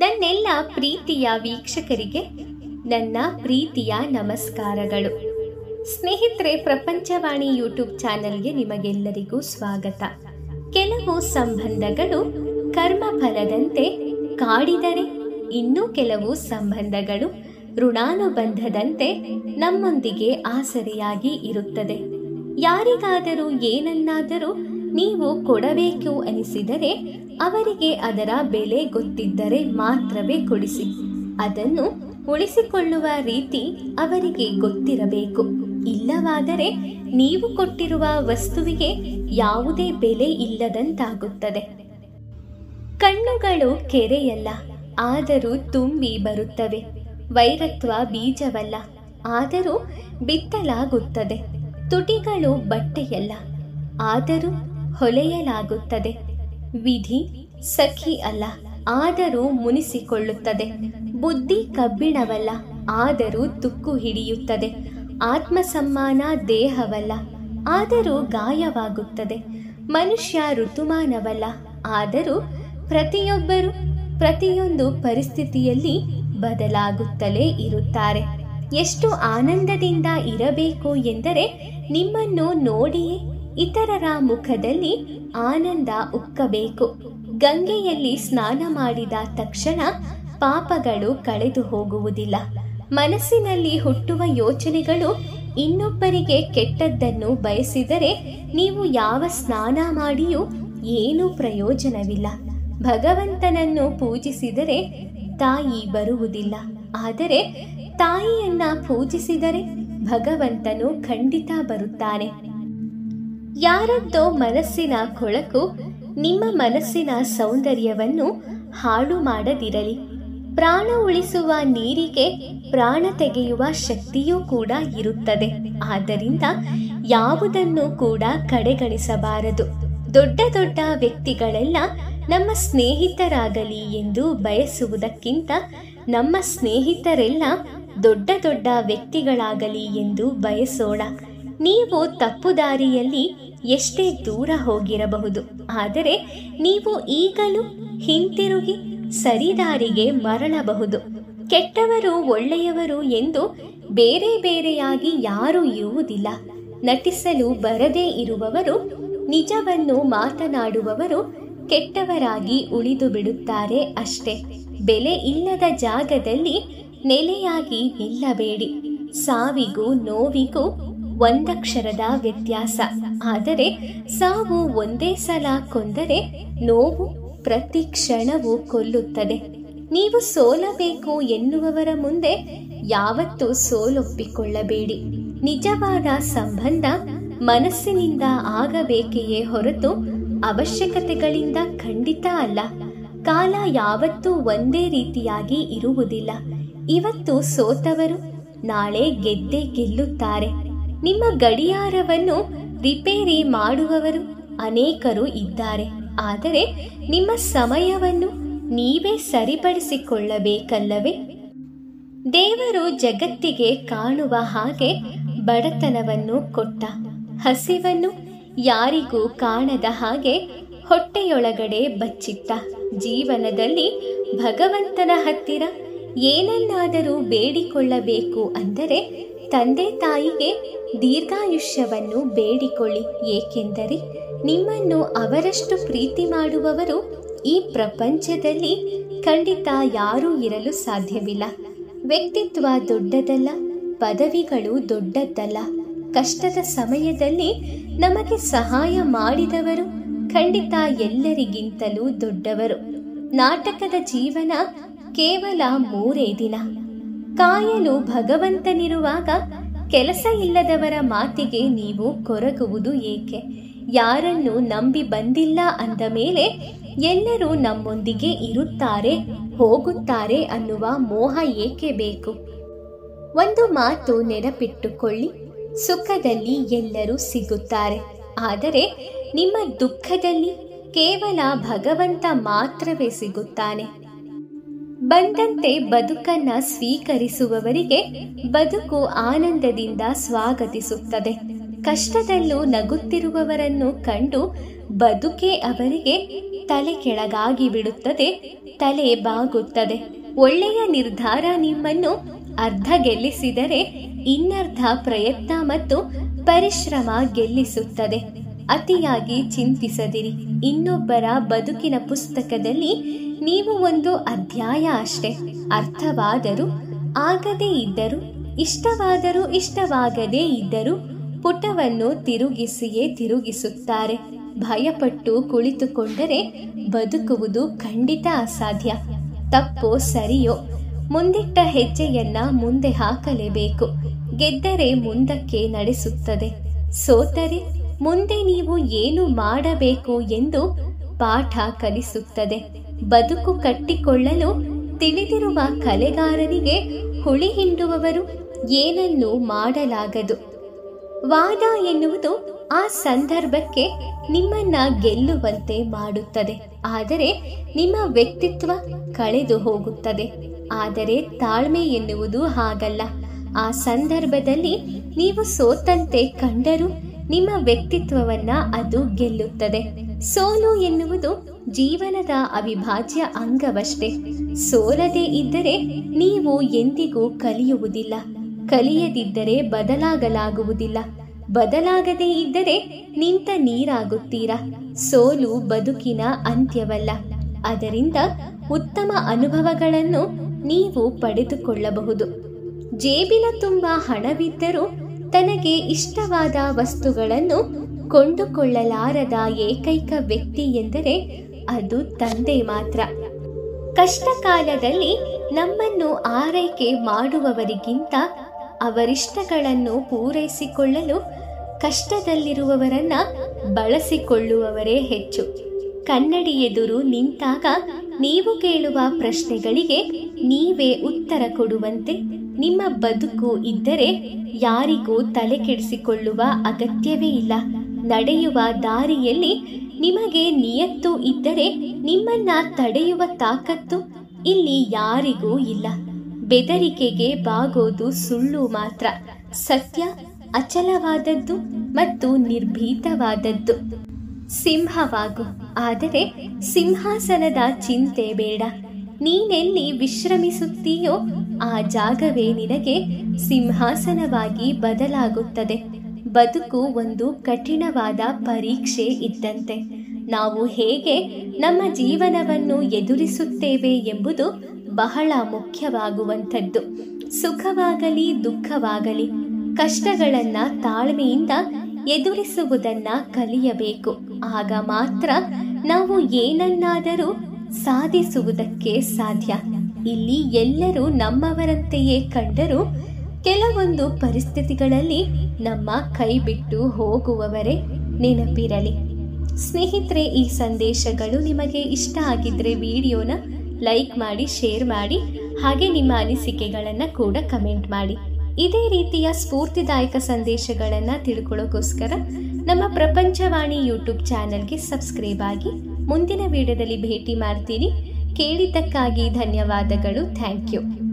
ನನ್ನೆಲ್ಲ ಪ್ರೀತಿಯ ವೀಕ್ಷಕರಿಗೆ ನನ್ನ ಪ್ರೀತಿಯ ನಮಸ್ಕಾರಗಳು ಸ್ನೇಹಿತರೆ ಪ್ರಪಂಚವಾಣಿ ಯೂಟ್ಯೂಬ್ ಚಾನೆಲ್ಗೆ ನಿಮಗೆಲ್ಲರಿಗೂ ಸ್ವಾಗತ ಕೆಲವು ಸಂಬಂಧಗಳು ಕರ್ಮ ಫಲದಂತೆ ಕಾಡಿದರೆ ಇನ್ನೂ ಕೆಲವು ಸಂಬಂಧಗಳು ಋಣಾನುಬಂಧದಂತೆ ನಮ್ಮೊಂದಿಗೆ ಆಸರೆಯಾಗಿ ಇರುತ್ತದೆ ಯಾರಿಗಾದರೂ ಏನನ್ನಾದರೂ ನೀವು ಕೊಡಬೇಕು ಅನಿಸಿದರೆ ಅವರಿಗೆ ಅದರ ಬೆಲೆ ಗೊತ್ತಿದ್ದರೆ ಮಾತ್ರವೇ ಕೊಡಿಸಿ ಅದನ್ನು ಉಳಿಸಿಕೊಳ್ಳುವ ರೀತಿ ಅವರಿಗೆ ಗೊತ್ತಿರಬೇಕು ಇಲ್ಲವಾದರೆ ನೀವು ಕೊಟ್ಟಿರುವ ವಸ್ತುವಿಗೆ ಯಾವುದೇ ಬೆಲೆ ಇಲ್ಲದಂತಾಗುತ್ತದೆ ಕಣ್ಣುಗಳು ಕೆರೆಯಲ್ಲ ಆದರೂ ತುಂಬಿ ಬರುತ್ತವೆ ವೈರತ್ವ ಬೀಜವಲ್ಲ ಆದರೂ ಬಿತ್ತಲಾಗುತ್ತದೆ ತುಟಿಗಳು ಬಟ್ಟೆಯಲ್ಲ ಆದರೂ ಹೊಲೆಯಲಾಗುತ್ತದೆ ವಿಧಿ ಸಖಿ ಅಲ್ಲ ಆದರೂ ಮುನಿಸಿಕೊಳ್ಳುತ್ತದೆ ಬುದ್ಧಿ ಕಬ್ಬಿಣವಲ್ಲ ಆದರೂ ತುಕ್ಕು ಹಿಡಿಯುತ್ತದೆ ಆತ್ಮಸಮ್ಮಾನ ದೇಹವಲ್ಲ ಆದರೂ ಗಾಯವಾಗುತ್ತದೆ ಮನುಷ್ಯ ಋತುಮಾನವಲ್ಲ ಆದರೂ ಪ್ರತಿಯೊಬ್ಬರು ಪ್ರತಿಯೊಂದು ಪರಿಸ್ಥಿತಿಯಲ್ಲಿ ಬದಲಾಗುತ್ತಲೇ ಇರುತ್ತಾರೆ ಎಷ್ಟು ಆನಂದದಿಂದ ಇರಬೇಕು ಎಂದರೆ ನಿಮ್ಮನ್ನು ನೋಡಿಯೇ ಇತರರ ಮುಖದಲ್ಲಿ ಆನಂದ ಉಕ್ಕಬೇಕು ಗಂಗೆಯಲ್ಲಿ ಸ್ನಾನ ಮಾಡಿದ ತಕ್ಷಣ ಪಾಪಗಳು ಕಳೆದು ಹೋಗುವುದಿಲ್ಲ ಮನಸ್ಸಿನಲ್ಲಿ ಹುಟ್ಟುವ ಯೋಚನೆಗಳು ಇನ್ನೊಬ್ಬರಿಗೆ ಕೆಟ್ಟದ್ದನ್ನು ಬಯಸಿದರೆ ನೀವು ಯಾವ ಸ್ನಾನ ಮಾಡಿಯೂ ಏನೂ ಪ್ರಯೋಜನವಿಲ್ಲ ಭಗವಂತನನ್ನು ಪೂಜಿಸಿದರೆ ತಾಯಿ ಬರುವುದಿಲ್ಲ ಆದರೆ ತಾಯಿಯನ್ನ ಪೂಜಿಸಿದರೆ ಭಗವಂತನು ಖಂಡಿತ ಬರುತ್ತಾನೆ ಯಾರದ್ದೋ ಮನಸ್ಸಿನ ಕೊಳಕು ನಿಮ್ಮ ಮನಸ್ಸಿನ ಸೌಂದರ್ಯವನ್ನು ಹಾಳು ಮಾಡದಿರಲಿ ಪ್ರಾಣ ಉಳಿಸುವ ನೀರಿಗೆ ಪ್ರಾಣ ತೆಗೆಯುವ ಶಕ್ತಿಯೂ ಕೂಡ ಇರುತ್ತದೆ ಆದ್ದರಿಂದ ಯಾವುದನ್ನು ಕೂಡ ಕಡೆಗಣಿಸಬಾರದು ದೊಡ್ಡ ದೊಡ್ಡ ವ್ಯಕ್ತಿಗಳೆಲ್ಲ ನಮ್ಮ ಸ್ನೇಹಿತರಾಗಲಿ ಎಂದು ಬಯಸುವುದಕ್ಕಿಂತ ನಮ್ಮ ಸ್ನೇಹಿತರೆಲ್ಲ ದೊಡ್ಡ ದೊಡ್ಡ ವ್ಯಕ್ತಿಗಳಾಗಲಿ ಎಂದು ಬಯಸೋಣ ನೀವು ತಪ್ಪು ದಾರಿಯಲ್ಲಿ ಎಷ್ಟೇ ದೂರ ಹೋಗಿರಬಹುದು ಆದರೆ ನೀವು ಈಗಲೂ ಹಿಂತಿರುಗಿ ಸರಿದಾರಿಗೆ ಮರಳಬಹುದು ಕೆಟ್ಟವರು ಒಳ್ಳೆಯವರು ಎಂದು ಬೇರೆ ಬೇರೆಯಾಗಿ ಯಾರೂ ಇರುವುದಿಲ್ಲ ನಟಿಸಲು ಬರದೇ ಇರುವವರು ನಿಜವನ್ನು ಮಾತನಾಡುವವರು ಕೆಟ್ಟವರಾಗಿ ಉಳಿದು ಬಿಡುತ್ತಾರೆ ಅಷ್ಟೇ ಬೆಲೆ ಇಲ್ಲದ ಜಾಗದಲ್ಲಿ ನೆಲೆಯಾಗಿ ನಿಲ್ಲಬೇಡಿ ಸಾವಿಗೂ ನೋವಿಗೂ ಒಂದಕ್ಷರದ ವ್ಯತ್ಯಾಸ ಆದರೆ ಸಾವು ಒಂದೇ ಸಲ ಕೊಂದರೆ ನೋವು ಪ್ರತಿ ಕ್ಷಣವೂ ಕೊಲ್ಲುತ್ತದೆ ನೀವು ಸೋಲಬೇಕು ಎನ್ನುವವರ ಮುಂದೆ ಯಾವತ್ತೂ ಸೋಲೊಪ್ಪಿಕೊಳ್ಳಬೇಡಿ ನಿಜವಾದ ಸಂಬಂಧ ಮನಸ್ಸಿನಿಂದ ಆಗಬೇಕೆಯೇ ಹೊರತು ಅವಶ್ಯಕತೆಗಳಿಂದ ಖಂಡಿತ ಅಲ್ಲ ಕಾಲ ಯಾವತ್ತೂ ಒಂದೇ ರೀತಿಯಾಗಿ ಇರುವುದಿಲ್ಲ ಇವತ್ತು ಸೋತವರು ನಾಳೆ ಗೆದ್ದೇ ಗೆಲ್ಲುತ್ತಾರೆ ನಿಮ್ಮ ಗಡಿಯಾರವನ್ನು ರಿಪೇರಿ ಮಾಡುವವರು ಅನೇಕರು ಇದ್ದಾರೆ ಆದರೆ ನಿಮ್ಮ ಸಮಯವನ್ನು ನೀವೇ ಸರಿಪಡಿಸಿಕೊಳ್ಳಬೇಕಲ್ಲವೇ ದೇವರು ಜಗತ್ತಿಗೆ ಕಾಣುವ ಹಾಗೆ ಬಡತನವನ್ನು ಕೊಟ್ಟ ಹಸಿವನ್ನು ಯಾರಿಗೂ ಕಾಣದ ಹಾಗೆ ಹೊಟ್ಟೆಯೊಳಗಡೆ ಬಚ್ಚಿಟ್ಟ ಜೀವನದಲ್ಲಿ ಭಗವಂತನ ಹತ್ತಿರ ಏನನ್ನಾದರೂ ಬೇಡಿಕೊಳ್ಳಬೇಕು ಅಂದರೆ ತಂದೆ ತಾಯಿಗೆ ದೀರ್ಘಾಯುಷ್ಯವನ್ನು ಬೇಡಿಕೊಳ್ಳಿ ಏಕೆಂದರೆ ನಿಮ್ಮನ್ನು ಅವರಷ್ಟು ಪ್ರೀತಿ ಮಾಡುವವರು ಈ ಪ್ರಪಂಚದಲ್ಲಿ ಖಂಡಿತ ಯಾರೂ ಇರಲು ಸಾಧ್ಯವಿಲ್ಲ ವ್ಯಕ್ತಿತ್ವ ದೊಡ್ಡದಲ್ಲ ಪದವಿಗಳು ದೊಡ್ಡದ್ದಲ್ಲ ಕಷ್ಟದ ಸಮಯದಲ್ಲಿ ನಮಗೆ ಸಹಾಯ ಮಾಡಿದವರು ಖಂಡಿತ ಎಲ್ಲರಿಗಿಂತಲೂ ದೊಡ್ಡವರು ನಾಟಕದ ಜೀವನ ಕೇವಲ ಮೂರೇ ದಿನ ಕಾಯಲು ಭಗವಂತನಿರುವಾಗ ಕೆಲಸ ಇಲ್ಲದವರ ಮಾತಿಗೆ ನೀವು ಕೊರಗುವುದು ಏಕೆ ಯಾರನ್ನು ನಂಬಿ ಬಂದಿಲ್ಲ ಅಂದ ಮೇಲೆ ಎಲ್ಲರೂ ನಮ್ಮೊಂದಿಗೆ ಇರುತ್ತಾರೆ ಹೋಗುತ್ತಾರೆ ಅನ್ನುವ ಮೋಹ ಏಕೆ ಬೇಕು ಒಂದು ಮಾತು ನೆನಪಿಟ್ಟುಕೊಳ್ಳಿ ಸುಖದಲ್ಲಿ ಎಲ್ಲರೂ ಸಿಗುತ್ತಾರೆ ಆದರೆ ನಿಮ್ಮ ದುಃಖದಲ್ಲಿ ಕೇವಲ ಭಗವಂತ ಮಾತ್ರವೇ ಸಿಗುತ್ತಾನೆ ಬಂದಂತೆ ಬದುಕನ್ನ ಸ್ವೀಕರಿಸುವವರಿಗೆ ಬದುಕು ಆನಂದದಿಂದ ಸ್ವಾಗತಿಸುತ್ತದೆ ಕಷ್ಟದಲ್ಲೂ ನಗುತ್ತಿರುವವರನ್ನು ಕಂಡು ಬದುಕೆ ಅವರಿಗೆ ತಲೆ ಕೆಳಗಾಗಿ ಬಿಡುತ್ತದೆ ತಲೆ ಬಾಗುತ್ತದೆ ಒಳ್ಳೆಯ ನಿರ್ಧಾರ ನಿಮ್ಮನ್ನು ಅರ್ಧ ಗೆಲ್ಲಿಸಿದರೆ ಇನ್ನರ್ಧ ಪ್ರಯತ್ನ ಮತ್ತು ಪರಿಶ್ರಮ ಗೆಲ್ಲಿಸುತ್ತದೆ ಅತಿಯಾಗಿ ಚಿಂತಿಸದಿರಿ ಇನ್ನೊಬ್ಬರ ಬದುಕಿನ ಪುಸ್ತಕದಲ್ಲಿ ನೀವು ಒಂದು ಅಧ್ಯಾಯ ಅಷ್ಟೇ ಅರ್ಥವಾದರೂ ಆಗದೇ ಇದ್ದರೂ ಇಷ್ಟವಾದರೂ ಇಷ್ಟವಾಗದೇ ಇದ್ದರೂ ಪುಟವನ್ನು ತಿರುಗಿಸಿಯೇ ತಿರುಗಿಸುತ್ತಾರೆ ಭಯಪಟ್ಟು ಕುಳಿತುಕೊಂಡರೆ ಬದುಕುವುದು ಖಂಡಿತ ಅಸಾಧ್ಯ ತಪ್ಪೋ ಸರಿಯೋ ಮುಂದಿಟ್ಟ ಹೆಜ್ಜೆಯನ್ನ ಮುಂದೆ ಹಾಕಲೇಬೇಕು ಗೆದ್ದರೆ ಮುಂದಕ್ಕೆ ನಡೆಸುತ್ತದೆ ಸೋತರೆ ಮುಂದೆ ನೀವು ಏನು ಮಾಡಬೇಕು ಎಂದು ಪಾಠ ಕಲಿಸುತ್ತದೆ ಬದುಕು ಕಟ್ಟಿಕೊಳ್ಳಲು ತಿಳಿದಿರುವ ಕಲೆಗಾರನಿಗೆ ಹುಳಿ ಹಿಂಡುವವರು ಏನನ್ನೂ ಮಾಡಲಾಗದು ವಾದ ಎನ್ನುವುದು ಆ ಸಂದರ್ಭಕ್ಕೆ ನಿಮ್ಮನ್ನ ಗೆಲ್ಲುವಂತೆ ಮಾಡುತ್ತದೆ ಆದರೆ ನಿಮ್ಮ ವ್ಯಕ್ತಿತ್ವ ಕಳೆದು ಹೋಗುತ್ತದೆ ಆದರೆ ತಾಳ್ಮೆ ಎನ್ನುವುದು ಹಾಗಲ್ಲ ಆ ಸಂದರ್ಭದಲ್ಲಿ ನೀವು ಸೋತಂತೆ ಕಂಡರೂ ನಿಮ್ಮ ವ್ಯಕ್ತಿತ್ವವನ್ನ ಅದು ಗೆಲ್ಲುತ್ತದೆ ಸೋಲು ಎನ್ನುವುದು ಜೀವನದ ಅವಿಭಾಜ್ಯ ಅಂಗವಷ್ಟೇ ಸೋಲದೇ ಇದ್ದರೆ ನೀವು ಎಂದಿಗೂ ಕಲಿಯುವುದಿಲ್ಲ ಕಲಿಯದಿದ್ದರೆ ಬದಲಾಗಲಾಗುವುದಿಲ್ಲ ಬದಲಾಗದೇ ಇದ್ದರೆ ನಿಂತ ನೀರಾಗುತ್ತೀರಾ ಸೋಲು ಬದುಕಿನ ಅಂತ್ಯವಲ್ಲ ಅದರಿಂದ ಉತ್ತಮ ಅನುಭವಗಳನ್ನು ನೀವು ಪಡೆದುಕೊಳ್ಳಬಹುದು ಜೇಬಿನ ತುಂಬ ಹಣವಿದ್ದರೂ ತನಗೆ ಇಷ್ಟವಾದ ವಸ್ತುಗಳನ್ನು ಕೊಂಡುಕೊಳ್ಳಲಾರದ ಏಕೈಕ ವ್ಯಕ್ತಿ ಎಂದರೆ ಅದು ತಂದೆ ಮಾತ್ರ ಕಷ್ಟ ಕಾಲದಲ್ಲಿ ನಮ್ಮನ್ನು ಆರೈಕೆ ಮಾಡುವವರಿಗಿಂತ ಅವರಿಷ್ಟಗಳನ್ನು ಪೂರೈಸಿಕೊಳ್ಳಲು ಕಷ್ಟದಲ್ಲಿರುವವರನ್ನ ಬಳಸಿಕೊಳ್ಳುವವರೇ ಹೆಚ್ಚು ಕನ್ನಡಿ ಎದುರು ನಿಂತಾಗ ನೀವು ಕೇಳುವ ಪ್ರಶ್ನೆಗಳಿಗೆ ನೀವೇ ಉತ್ತರ ಕೊಡುವಂತೆ ನಿಮ್ಮ ಬದುಕು ಇದ್ದರೆ ಯಾರಿಗೂ ತಲೆ ಕೆಡಿಸಿಕೊಳ್ಳುವ ಅಗತ್ಯವೇ ಇಲ್ಲ ನಡೆಯುವ ದಾರಿಯಲ್ಲಿ ನಿಮಗೆ ನಿಯತ್ತು ಇದ್ದರೆ ನಿಮ್ಮನ್ನ ತಡೆಯುವ ತಾಕತ್ತು ಇಲ್ಲಿ ಯಾರಿಗೂ ಇಲ್ಲ ಬೆದರಿಕೆಗೆ ಬಾಗೋದು ಸುಳ್ಳು ಮಾತ್ರ ಸತ್ಯ ಅಚಲವಾದದ್ದು ಮತ್ತು ನಿರ್ಭೀತವಾದದ್ದು ಸಿಂಹವಾಗು ಆದರೆ ಸಿಂಹಾಸನದ ಚಿಂತೆ ಬೇಡ ನೀನೆಲ್ಲಿ ವಿಶ್ರಮಿಸುತ್ತೀಯೋ ಆ ಜಾಗವೇ ನಿನಗೆ ಸಿಂಹಾಸನವಾಗಿ ಬದಲಾಗುತ್ತದೆ ಬದುಕು ಒಂದು ಕಠಿಣವಾದ ಪರೀಕ್ಷೆ ಇದ್ದಂತೆ ನಾವು ಹೇಗೆ ನಮ್ಮ ಜೀವನವನ್ನು ಎದುರಿಸುತ್ತೇವೆ ಎಂಬುದು ಬಹಳ ಮುಖ್ಯವಾಗುವಂಥದ್ದು ಸುಖವಾಗಲಿ ದುಃಖವಾಗಲಿ ಕಷ್ಟಗಳನ್ನ ತಾಳ್ಮೆಯಿಂದ ಎದುರಿಸುವುದನ್ನ ಕಲಿಯಬೇಕು ಆಗ ಮಾತ್ರ ನಾವು ಏನನ್ನಾದರೂ ಸಾಧಿಸುವುದಕ್ಕೆ ಸಾಧ್ಯ ಇಲ್ಲಿ ಎಲ್ಲರೂ ನಮ್ಮವರಂತೆಯೇ ಕಂಡರೂ ಕೆಲವೊಂದು ಪರಿಸ್ಥಿತಿಗಳಲ್ಲಿ ನಮ್ಮ ಕೈ ಬಿಟ್ಟು ಹೋಗುವವರೇ ನೆನಪಿರಲಿ ಸ್ನೇಹಿತರೆ ಈ ಸಂದೇಶಗಳು ನಿಮಗೆ ಇಷ್ಟ ಆಗಿದ್ರೆ ವಿಡಿಯೋನ ಲೈಕ್ ಮಾಡಿ ಶೇರ್ ಮಾಡಿ ಹಾಗೆ ನಿಮ್ಮ ಅನಿಸಿಕೆಗಳನ್ನು ಕೂಡ ಕಮೆಂಟ್ ಮಾಡಿ ಇದೇ ರೀತಿಯ ಸ್ಫೂರ್ತಿದಾಯಕ ಸಂದೇಶಗಳನ್ನು ತಿಳ್ಕೊಳ್ಳೋಕ್ಕೋಸ್ಕರ ನಮ್ಮ ಪ್ರಪಂಚವಾಣಿ ಯೂಟ್ಯೂಬ್ ಚಾನೆಲ್ಗೆ ಸಬ್ಸ್ಕ್ರೈಬ್ ಆಗಿ ಮುಂದಿನ ವಿಡಿಯೋದಲ್ಲಿ ಭೇಟಿ ಮಾಡ್ತೀನಿ ಕೇಳಿದ್ದಕ್ಕಾಗಿ ಧನ್ಯವಾದಗಳು ಥ್ಯಾಂಕ್ ಯು